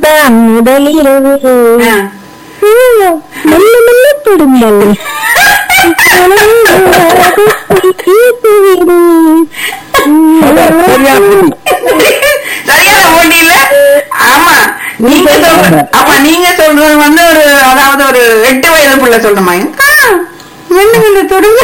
தான் முதலிரவு ஆ. மெல்ல மெல்ல தொடுங்கள் சரியா போச்சு. சரியான போட்டி இல்ல ஆமா நீங்க சொல்ற ஆமா நீங்க சொல்றது வந்து ஒரு அதாவது ஒரு எட்டு வயது புள்ள சொல்ற மாதிரி ஆ, என்னங்க இந்த தொடுங்க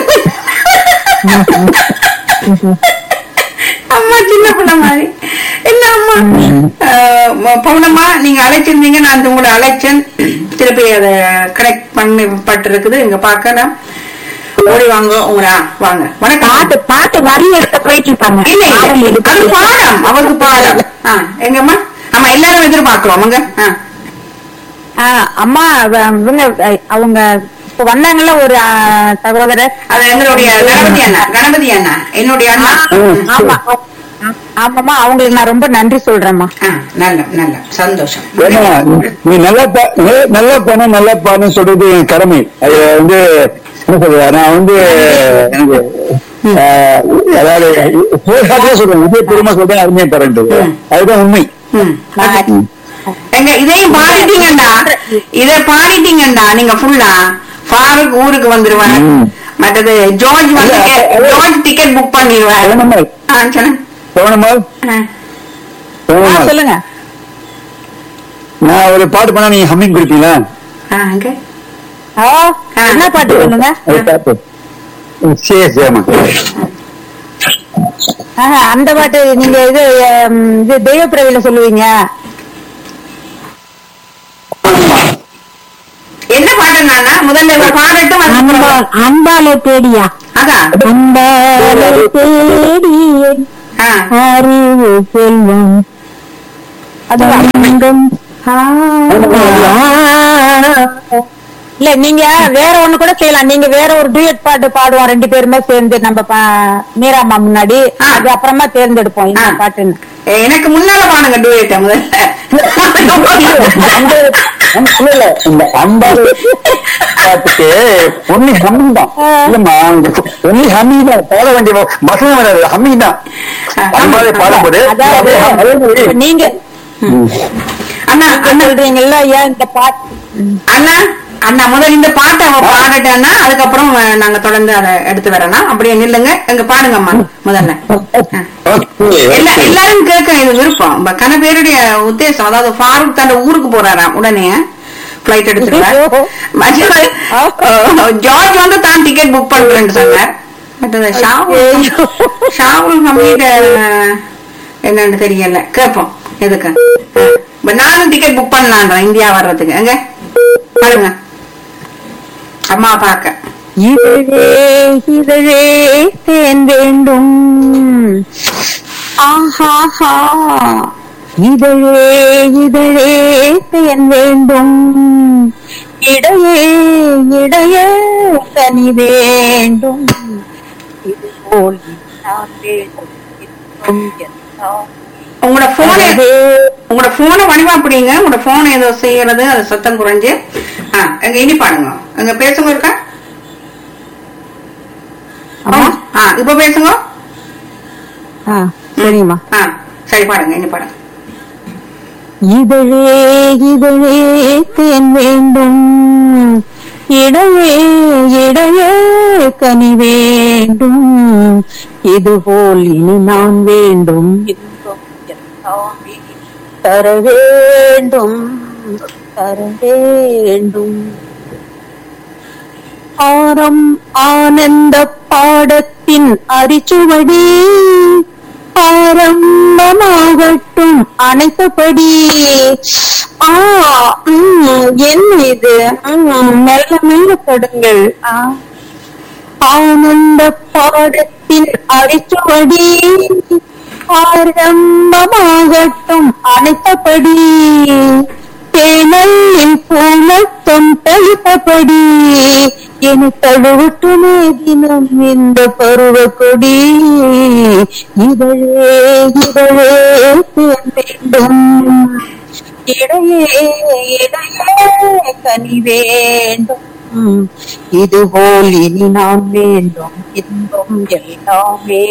அம்மா சின்ன பிள்ளை மாதிரி இல்ல அம்மா அஹ், பவுனம்மா நீங்க அழைச்சிருந்தீங்க நான் உங்களை அழைச்சேன் திருப்பி அதை கனெக்ட் பண்ணி பட்டிருக்குது இங்க பார்க்கலாம் ஓடி வாங்க உங்களா வாங்க வணக்கம் பாட்டு பாட்டு வரி எடுக்க போயிட்டு இருப்பாங்க இல்ல இல்ல பாடல் அது எடுத்து. பாடம் அவருக்கு பாடம் ஆ, எங்கம்மா ஆமா எல்லாரும் எதிர்பார்க்கிறோம் அவங்க ஆ. ஆ, அம்மா வ- இவங்க அஹ், அவங்க இப்ப வந்தாங்கல்ல ஒரு ஆ, சகோதரர் அது எங்களுடைய கணபதி அண்ணா கணபதி அண்ணா என்னுடைய அண்ணா ம். ஆமா ஆமாம்மா அவங்களுக்கு நான் ரொம்ப நன்றி சொல்றேம்மா ஆ, நல்ல நல்ல சந்தோஷம் ஏன்னா நீ நல்லா பா- நீ- நல்லா பண்ண நல்லா பான்னு சொல்றது என் கடமை அது வந்து என்ன சொல்றது நான் வந்து எனக்கு ஆஹ், அதாவது பேசாதே சொல்றேன் இதே பெருமை சொல்றேன் அருமையா தரேன் அதுதான் உண்மை ம். எங்க இதையும் பாடிட்டீங்கடா இத பாடிட்டீங்கடா நீங்க ஃபுல்லா ஃபாரூக் ஊருக்கு வந்துருவார் ம். மற்றது ஜார்ஜ் வந்து இல்ல, கே- அது- ஜார்ஜ் டிக்கெட் புக் பண்ணிடுவார் பவனம்மாள் ஆ சொல்லுங்க பவனம்மாள் ஆ. ஆ, பவனம்மாள் சொல்லுங்க நான் ஒரு பாட்டு பண்ணா நீங்க ஹம்மிங் கொடுப்பீங்களா ஆ, அங்க. ஆ, என்ன பாட்டு சொல்லுங்க அது பாட்டு சரி சரிம்மா ஆஹா, அந்த பாட்டு நீங்க இது ஹம், இது தெய்வ பிறவில சொல்லுவீங்க என்ன பாட்டுனா முதல்ல இவ பாடட்டும் அதுக்கப்புறம் அன்பாலே தேடியா அதான் அன்பாலே தேடிய ஆ. அறிவு செல்வம் தங்கம் இல்ல நீங்க வேற ஒண்ணு கூட செய்யலாம் நீங்க வேற ஒரு டூயட் பாட்டு பாடுவோம் ரெண்டு பேருமே சேர்ந்து நம்ம பா- மீராமா முன்னாடி ஆ. அது அப்புறமா தேர்ந்தெடுப்போம் இந்த ஆ. பாட்டுன்னு ஏ, எனக்கு முன்னால பாடுங்க டூயட்ட முதல்ல இல்ல இல்ல இந்த அம்பாள் பாட்டுக்கு ஒன்லி ஹம்மிங் தான் இல்லம்மா ஒன்லி ஹம்மிங் தான் பாட வேண்டிய வசனம் வராது ஹம்மிங் தான் அம்பாளை பாடும்போது அதாவது அதே மாதிரி நீங்க அண்ணா நீங்க அண்ணா சொல்றீங்கல்ல ஏன் இந்த பாட்டு அண்ணா அண்ணா முதல்ல இந்த பாட்டை அவ பாடட்டேன்னா அதுக்கப்புறம் அஹ், நாங்க தொடர்ந்து அதை எடுத்து வரலாம் அப்படியே நில்லுங்க எங்க பாடுங்கம்மா முதல்ல ஆ. எல்லா எல்லாரும் கேட்க இது விருப்பம் இப்ப கன பேருடைய உத்தேசம் அதாவது ஃபாரூக் தன் ஊருக்கு போறாராம் உடனே பிளைட் எடுத்துட்டார் மற்றது, அஹ், ஜார்ஜ் வந்து தான் டிக்கெட் புக் பண்றேன்னு சொன்னார் மற்றது ஷாவுல் ஷாவுல் ஹமீட் அஹ், என்னன்னு தெரியல கேட்போம் எதுக்கு அஹ், இப்ப நானும் டிக்கெட் புக் பண்ணலான்றேன் இந்தியா வர்றதுக்கு எங்க பாருங்க அம்மா பார்க்க இதழே இதழே தேன் வேண்டும் ஆஹாஹா இதழே இதழே தேன் வேண்டும் இடையே இடையே கனி வேண்டும் இது போல் நான் வேண்டும் இன்னும் எல்லாம் உங்களோட போனை அழகே. உங்களோட போனை வடிவா அப்படிங்க உங்களோட போன் ஏதோ செய்யறது அது சத்தம் குறைஞ்சு ஆ, எங்க இனி பாடுங்க எங்க பேசுங்க இருக்கா அம்மா? ஆ இப்ப பேசுங்க ஆ சரிம்மா ஆ சரி பாடுங்க இனி பாடுங்க இதழே இதழே தேன் வேண்டும் இடையே இடையே கனி வேண்டும் இதுபோல் இனி நான் வேண்டும் இன்பம் எல்லாமே தர வேண்டும் தர வேண்டும் ஆரம் ஆனந்த பாடத்தின் அரிச்சுவடி ஆரம்பமாகட்டும் அனைத்தபடி ஆ ம், என்ன இது ம், மெல்ல மெல்ல படுங்கள் ஆ. ஆனந்த பாடத்தின் அரிச்சுவடி ஆரம்பமாகட்டும் அனைத்தபடி தேனல்லில் பூமத்தம் தளித்தபடி என தழுவட்டுமே தினம் இந்த பருவ கொடி இதழே இதழே தேன் வேண்டும் இடையே இடையே கனி வேண்டும் இதுபோல் இனி நான் வேண்டும் இன்பம் எல்லாமே